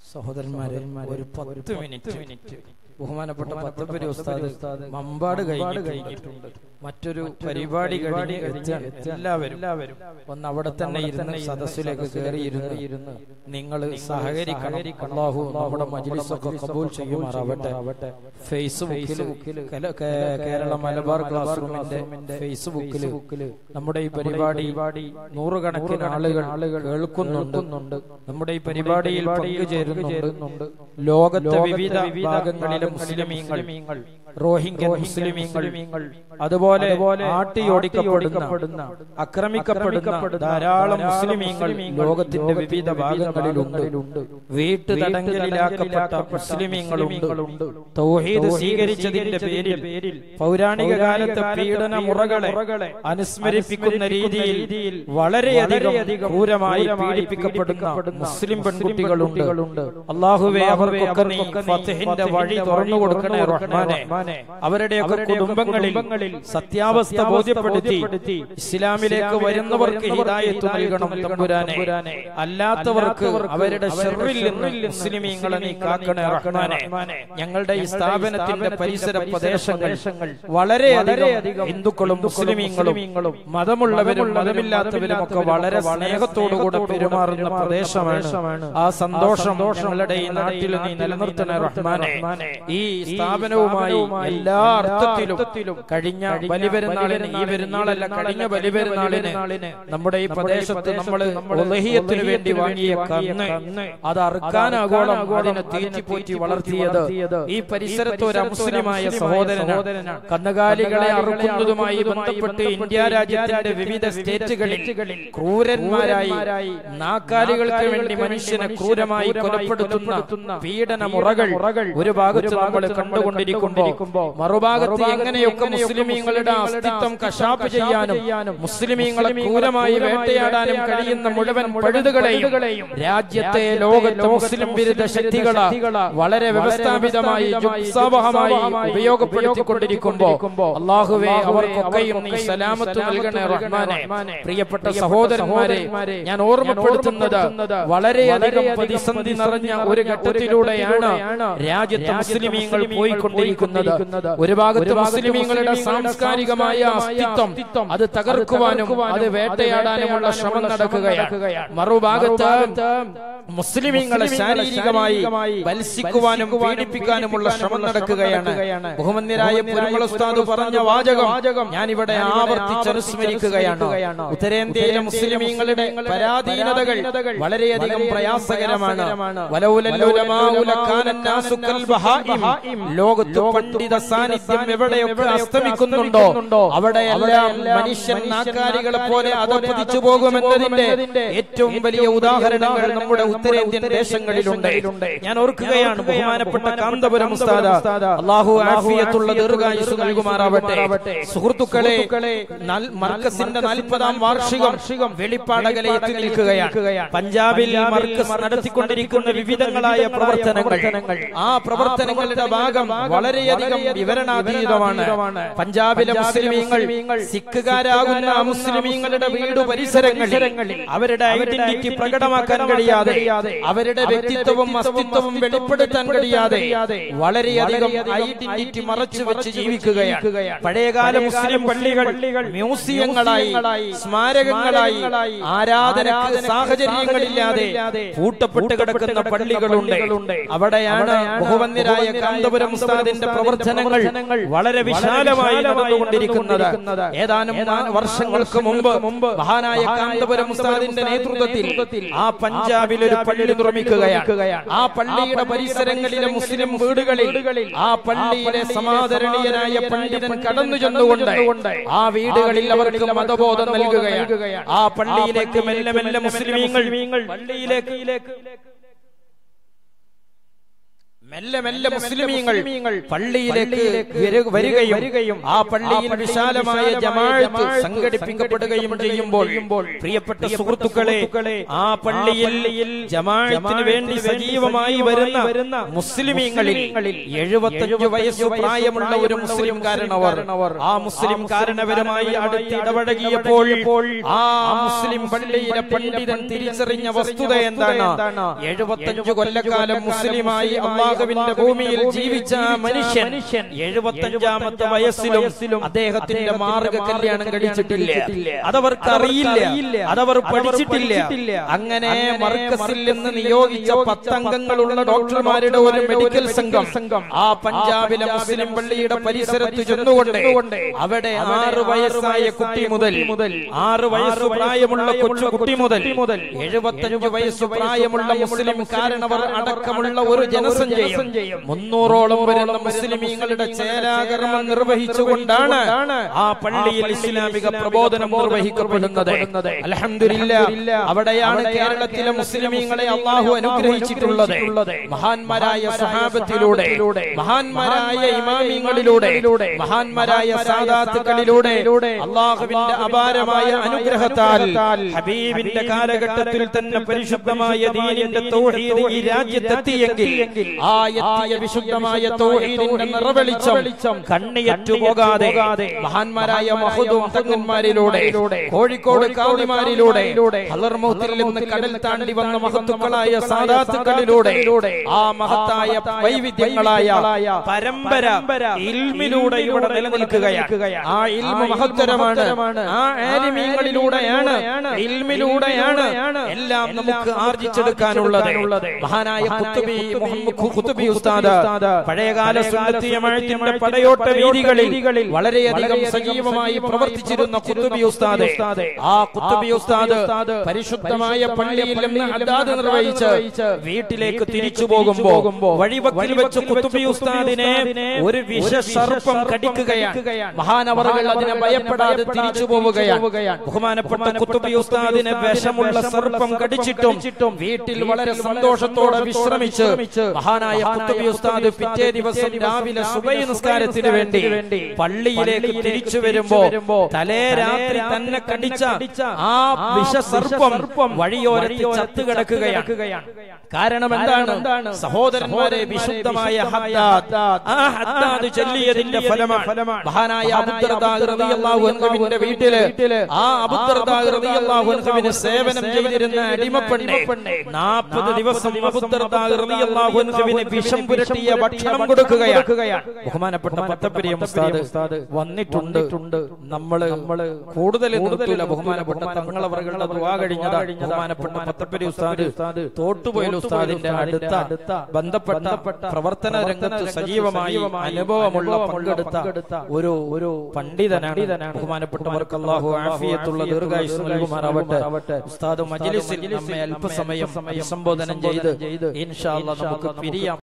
സഹോദരന്മാരെ ഒരു പത്ത് മിനിറ്റ് ബഹുമാനപ്പെട്ട പത്തപ്പരി ഉസ്താദ് മമ്പാട് കഴിഞ്ഞിട്ടുണ്ട് മറ്റൊരു പരിപാടി കഴിഞ്ഞ് എത്താൻ എല്ലാവരും ഒന്ന് അവിടെ തന്നെ ഇരുന്ന് സദസ്സിലേക്ക് കയറി ഇരുന്ന് നിങ്ങൾ സഹകരിക്കണം അള്ളാഹു നമ്മുടെ മജ്ലിസൊക്കെ കബൂൽ ചെയ്യുമാറാവട്ടെ ഫേസ്ബുക്കിൽ കല- കേ- കേരള മലബാർ ക്ലാസ് റൂമിന്റെ ഫേസ്ബുക്കിൽ നമ്മുടെ ഈ പരിപാടി നൂറുകണക്കിന് ആളുകൾ കേൾക്കുന്നുണ്ട് നമ്മുടെ ഈ പരിപാടിയിൽ പങ്കുചേരുന്നുണ്ട് ലോകത്തെ വിവിധ ഭാഗങ്ങളിലെ മുസ്ലിമീങ്ങൾ റോഹിംഗ്യൻ മുസ്ലിമീങ്ങൾ അതുപോലെ ആട്ടിയോടിക്കപ്പെടുന്ന ആക്രമിക്കപ്പെടുന്ന ധാരാളം മുസ്ലിമീങ്ങൾ ലോകത്തിന്റെ വിവിധ ഭാഗങ്ങളിലുണ്ട് വീട്ടുതടങ്കലിലാക്കപ്പെട്ട മുസ്ലിമീങ്ങളുണ്ട് തൗഹീദ് സ്വീകരിച്ചതിന്റെ പേരിൽ പൗരാണിക കാലത്തെ പീഡന മുറകളെ അനുസ്മരിപ്പിക്കുന്ന രീതിയിൽ വളരെയധികം ക്രൂരമായി പീഡിപ്പിക്കപ്പെടുന്ന മുസ്ലിം പെൺകുട്ടികളുണ്ട് അള്ളാഹുവെ അവർക്കൊക്കെ നീ ഫത്തഹിന്റെ വഴി തുറന്നു കൊടുക്കണേ റഹ്മാനെ അവരുടെയൊക്കെ കുടുംബങ്ങളിൽ സത്യാവസ്ഥ ബോധ്യപ്പെടുത്തി ഇസ്ലാമിലേക്ക് വരുന്നവർക്ക് ഹിദായത്ത് നൽകണം തമ്പുരാനെ അല്ലാത്തവർക്ക് അവരുടെ ഷെറിൽ നിന്ന് മുസ്ലിമീങ്ങളെ നീ കാക്കണേ റഹ്മാനെ ഞങ്ങളുടെ ഈ സ്ഥാപനത്തിന്റെ പരിസര പ്രദേശങ്ങൾ വളരെയധികം ഹിന്ദുക്കളും മുസ്ലിമീങ്ങളും മതമുള്ളവരും മതമില്ലാത്തവരും ഒക്കെ വളരെ സ്നേഹത്തോടുകൂടെ പെരുമാറുന്ന പ്രദേശമാണ് ആ സന്തോഷം ഞങ്ങളുടെ ഈ നാട്ടിൽ നീ നിലനിർത്തണേ റഹ്മാനെ ഈ സ്ഥാപനവുമായി എല്ലാ അർത്ഥത്തിലും കഴിഞ്ഞ ബലിപെരുന്നാളിന് ഈ പെരുന്നാളല്ല കഴിഞ്ഞ ബലിപെരുന്നാളിന് നമ്മുടെ ഈ പ്രദേശത്ത് നമ്മൾ ഉലഹിയത്തിന് വേണ്ടി വാങ്ങിയ കന്ന് അത് അറുക്കാനാകോളം അതിനെ തീറ്റിപ്പോറ്റി വളർത്തിയത് ഈ പരിസരത്ത് ഒരു അമുസ്ലിമായ സഹോദരനാണ് കന്നുകാലികളെ അറുക്കുന്നതുമായി ബന്ധപ്പെട്ട് ഇന്ത്യ രാജ്യത്തിന്റെ വിവിധ സ്റ്റേറ്റുകളിൽ ക്രൂരന്മാരായി നാക്കാലികൾക്ക് വേണ്ടി മനുഷ്യനെ ക്രൂരമായി കൊലപ്പെടുത്തുന്ന പീഡന മുറകൾ ഒരു ഭാഗത്ത് നമ്മൾ കണ്ടുകൊണ്ടിരിക്കുമ്പോ മറുഭാഗത്ത് എങ്ങനെയൊക്കെ മുസ്ലിമീങ്ങളുടെ അസ്തിത്വം കശാപ്പ് ചെയ്യാനും മുസ്ലിമീങ്ങളെ ക്രൂരമായി വേട്ടയാടാനും കഴിയുന്ന മുഴുവൻ പഴുതുകളെയും രാജ്യത്തെ ലോകത്തെ മുസ്ലിം വിരുദ്ധ ശക്തികള വളരെ വ്യവസ്ഥാപിതമായി ജുസ്സാവഹമായി ഉപയോഗപ്പെടുത്തിക്കൊണ്ടിരിക്കുമ്പോ അള്ളാഹുവെ അവർക്കൊക്കെയും നീ സലാമത്ത് നൽകണേ റഹ്മാനെ പ്രിയപ്പെട്ട സഹോദരന്മാരെ ഞാൻ ഓർമ്മപ്പെടുത്തുന്നത് വളരെയധികം പ്രതിസന്ധി നിറഞ്ഞ ഒരു ഘട്ടത്തിലൂടെയാണ് രാജ്യത്തെ മുസ്ലിമീങ്ങൾ പോയിക്കൊണ്ടിരിക്കുന്നത് ഒരു ഭാഗത്ത് മുസ്ലിമീങ്ങളുടെ സാംസ്കാരികമായ അസ്തിത്വം അത് തകർക്കുവാനും അത് വേട്ടയാടാനുമുള്ള ശ്രമം നടക്കുകയാണ് മറുഭാഗത്ത് മുസ്ലിമീങ്ങളെ ശാരീരികമായി ബത്സിക്കുവാനും പീഡിപ്പിക്കാനുമുള്ള ശ്രമം നടക്കുകയാണ് ബഹുമന്യരായ പുരുമള ഉസ്താദ് പറഞ്ഞ വാചകം ഞാൻ ഇവിടെ ആവർത്തിച്ചനുസ്മരിക്കുകയാണ് ഉത്തരേന്ത്യയിലെ മുസ്ലിമീങ്ങളുടെ പരാധീനതകൾ വളരെയധികം പ്രയാസകരമാണ് ലോകത്ത് പണ്ഡിത സാന്നിധ്യം എവിടെയൊക്കെ അസ്തമിക്കുന്നുണ്ടോ അവിടെയെല്ലാം മനുഷ്യൻ നാക്കാലികളെ പോലെ അതപ്പതിച്ചു പോകുമെന്നതിന്റെ ഏറ്റവും വലിയ ഉദാഹരണങ്ങൾ നമ്മുടെ ഉത്തരേന്ത്യൻ ദേശങ്ങളിലുണ്ട് ഞാൻ ഓർക്കുകയാണ് ബഹുമാനപ്പെട്ട കാന്തപുരം ഉസ്താദ അള്ളാഹു ആഫിയത്തുള്ള ദീർഘായുസ് നൽകുമാറാവട്ടെ സുഹൃത്തുക്കളെ നൽ- മർക്കസിന്റെ നാൽപ്പതാം വാർഷികം വെളിപ്പാടകലെ എത്തി നിൽക്കുകയാണ് പഞ്ചാബിൽ മർക്കസ് നടത്തിക്കൊണ്ടിരിക്കുന്ന വിവിധങ്ങളായ പ്രവർത്തനങ്ങൾ ആ പ്രവർത്തനങ്ങളുടെ ഭാഗം വളരെയധികം വിവരണാതീതമാണ് പഞ്ചാബിലെ മുസ്ലിമീങ്ങൾ സിഖുകാരാകുന്ന മുസ്ലിമീങ്ങളുടെ വീട് പരിസരങ്ങളിൽ അവരുടെ ഐഡന്റിറ്റി പ്രകടമാക്കാൻ കഴിയാതെ അവരുടെ വ്യക്തിത്വവും അസ്തിത്വവും വെളിപ്പെടുത്താൻ കഴിയാതെ വളരെയധികം ഐഡന്റിറ്റി മറച്ചു വെച്ച് ജീവിക്കുകയാണ് പഴയകാല മുസ്ലിം പള്ളികൾ മ്യൂസിയങ്ങളായി സ്മാരകങ്ങളായി ആരാധനക്ക് സാഹചര്യങ്ങളില്ലാതെ പൂട്ടപ്പെട്ട് കിടക്കുന്ന പള്ളികളുണ്ട് അവിടെയാണ് ബഹുവന്യരായ കാന്തപുരം ഉസ്താദിന്റെ പ്രവർത്തനങ്ങൾ വളരെ വിശാലമായി നടന്നുകൊണ്ടിരിക്കുന്നത് ഏതാനും നാ- വർഷങ്ങൾക്ക് മുമ്പ് മഹാനായ കാന്തപുരം ഉസ്താദിന്റെ നേതൃത്വത്തിൽ ആ പഞ്ചാബിൽ ഒരു പള്ളി നിർമ്മിക്കുകയാണ് ആ പള്ളിയുടെ പരിസരങ്ങളിലെ മുസ്ലിം വീടുകളിൽ ആ പള്ളിയിലെ സമാദരണീയനായ പണ്ഡിതൻ കടന്നു ചെന്നുകൊണ്ട് ആ വീടുകളിൽ അവർക്ക് മതബോധം നൽകുകയാണ് ആ പള്ളിയിലേക്ക് മെല്ലെ മെല്ലെ മുസ്ലിമീങ്ങൾ പള്ളിയിലേക്ക് മെല്ലെ മെല്ലെ മുസ്ലിമീങ്ങൾ പള്ളിയിലേക്ക് വരു- വരികയും ആ പള്ളിയിൽ വിശാലമായ ജമാഅത്ത് സംഘടിപ്പിക്കപ്പെടുകയും ചെയ്യുമ്പോൾ പ്രിയപ്പെട്ട സുഹൃത്തുക്കളെ ആ പള്ളിയിൽ ജമാഅത്തിന് വേണ്ടി സജീവമായി വരുന്ന മുസ്ലിമീങ്ങളിൽ എഴുപത്തഞ്ചു വയസ്സ് പ്രായമുള്ള ഒരു മുസ്ലിം കാരണവർ ആ മുസ്ലിം കാരണവരുമായി അടുത്ത് ഇടപഴകിയപ്പോൾ ആ മുസ്ലിം പള്ളിയിലെ പണ്ഡിതൻ തിരിച്ചറിഞ്ഞ വസ്തുത എന്താണ് എഴുപത്തഞ്ചു കൊല്ലക്കാലം മുസ്ലിമായി അള്ളാഹുവിന്റെ ഭൂമിയിൽ ജീവിച്ച ആ മനുഷ്യൻ എഴുപത്തഞ്ചാമത്തെ വയസ്സിലും അദ്ദേഹത്തിന്റെ മാർഗ കല്യാണം കഴിച്ചിട്ടില്ല അതവർക്ക് അറിയില്ല അതവർ പഠിച്ചിട്ടില്ല അങ്ങനെ മർക്കസിൽ നിന്ന് നിയോഗിച്ച പത്തംഗങ്ങളുള്ള ഡോക്ടർമാരുടെ ഒരു മെഡിക്കൽ സംഘം ആ പഞ്ചാബിലെ മുസ്ലിം പള്ളിയുടെ പരിസരത്ത് ചെന്നുകൊണ്ട് അവിടെ ആറ് വയസ്സായ കുട്ടി മുതൽ ആറ് വയസ്സ് പ്രായമുള്ള കൊച്ചു കുട്ടി മുതൽ എഴുപത്തഞ്ച് വയസ്സ് പ്രായമുള്ള മുസ്ലിം കാരണവർ അടക്കമുള്ള ഒരു ജനസഞ്ചയം മുന്നൂറോളം വരുന്ന മുസ്ലിമീങ്ങളുടെ ചേലാകർമ്മം നിർവഹിച്ചുകൊണ്ടാണ് ആ പള്ളിയിൽ ഇസ്ലാമിക പ്രബോധനം നിർവഹിക്കപ്പെടുന്നത് അലഹമില്ല അവിടെയാണ് കേരളത്തിലെ മുസ്ലിമീങ്ങളെ അള്ളാഹു അനുഗ്രഹിച്ചിട്ടുള്ളത് മഹാന്മാരായ സഹാബത്തിലൂടെ മഹാന്മാരായ ഇമാമിങ്ങളിലൂടെ മഹാന്മാരായ സാദാത്തുക്കളിലൂടെ അള്ളാഹുവിന്റെ അപാരമായ അനുഗ്രഹത്താൽ ഹബീബിന്റെ കാലഘട്ടത്തിൽ തന്നെ പരിശുദ്ധമായ ദീനിന്റെ തൗഹീദ് ഈ രാജ്യത്തെത്തിയെങ്കിൽ ആ എത്തിയ വിശുദ്ധമായ തൗഹീദിന്റെ നിറവെളിച്ചം കണ്ണിയറ്റു പോകാതെ മഹാന്മാരായ മഹദൂം തങ്ങന്മാരിലൂടെ കോഴിക്കോട് കാവ്യമാരിലൂടെ ഹലർമൗത്തിൽ നിന്ന് കടൽ താണ്ടി വന്ന മഹത്തുക്കളായ സാദാത്തുക്കളിലൂടെ ആ മഹത്തായ വൈവിധ്യങ്ങളായ പരമ്പര ഇൽമിലൂടെ ഇവിടെ നിലനിൽക്കുകയാണ് ആ ഇൽമ മഹത്തരമാണ് ആ ആലിമീങ്ങളിലൂടെയാണ് ഇൽമിലൂടെയാണ് എല്ലാം നമുക്ക് ആർജിച്ചെടുക്കാനുള്ളത് മഹാനായ കുത്തുബി മുഹമ്മദ് കുത്തുബി ഉസ്താദ് പഴയകാല സുന്നത്തിയമഴത്തിന്റെ പടയോട്ട വീതികളിൽ വളരെയധികം സജീവമായി പ്രവർത്തിച്ചിരുന്ന കുത്തുബി ഉസ്താദ് ആ കുത്തുബി ഉസ്താദ് പരിശുദ്ധമായ പള്ളിയിൽ നിന്ന് അദാദ് നിർവഹിച്ച് വീട്ടിലേക്ക് തിരിച്ചു പോകുമ്പോ വഴിവക്കിൽ വെച്ച് കുത്തുബി ഉസ്താദിനെ ഒരു വിഷസർപ്പം കടിക്കുകയാണ് മഹാനവറുകൾ അതിനെ ഭയപ്പെടാതെ തിരിച്ചു പോവുകയാണ് ബഹുമാനപ്പെട്ട കുത്തുബി ഉസ്താദിനെ വിഷമുള്ള സർപ്പം കടിച്ചിട്ടും വീട്ടിൽ വളരെ സന്തോഷത്തോടെ വിശ്രമിച്ച് മഹാനായ കുത്തുബി ഉസ്താദ് പിറ്റേ ദിവസം രാവിലെ സുബൈ നിസ്കാരത്തിന് വേണ്ടി പള്ളിയിലേക്ക് തിരിച്ചു വരുമ്പോ തലേ രാത്രി തന്നെ കടിച്ച ആ വിഷസർപ്പം വഴിയോരത്ത് ചത്തു കിടക്കുകയാണ് കാരണം എന്താണ് സഹോദരന്മാരെ വിശുദ്ധമായ ഹദ്ദാദ് ആ ഹദ്ദാദ് ചൊല്ലിയതിന്റെ ഫലമാണ് മഹാനായ അബുദ്ദർദാഹുവിന്റെ വീട്ടില് ആ അബുദ്ദർദാഹുവിന് സേവനം ചെയ്തിരുന്ന അടിമപ്പെണ്ണെ നാൽപ്പത് ദിവസം അബുദ്ദർദാഹുവിന് വിഷം പുരട്ടിയ ഭക്ഷണം കൊടുക്കുകയാണ് ബഹുമാനപ്പെട്ട പത്തപ്പിരിയം ഉസ്താദ് വന്നിട്ടുണ്ട് നമ്മള് നമ്മള് കൂടുതൽ നിർത്തൂല ബഹുമാനപ്പെട്ട തങ്ങളവറുകളുടെ ദുവാ കഴിഞ്ഞതാണ് ബഹുമാനപ്പെട്ട പത്തപ്പിരി ഉസ്താദ് തോട്ടുപോയ ഉസ്താദിന്റെ അടുത്ത ബന്ധപ്പെട്ട പ്രവർത്തന രംഗത്ത് സജീവമായി അനുഭവമുള്ള പങ്കെടുത്ത ഒരു ഒരു പണ്ഡിതനാണ് ബഹുമാനപ്പെട്ടവർക്ക് അള്ളാഹു ആഫിയത്തുള്ള ദീർഘായുസ് നൽകുമാറാവട്ടെ ഉസ്താദ് മജ്ലിസിൽ നമ്മെ അല്പസമയം അഭിസംബോധനം ചെയ്ത് ഇൻഷാ അല്ലാഹ് നമുക്ക് പിരിയാം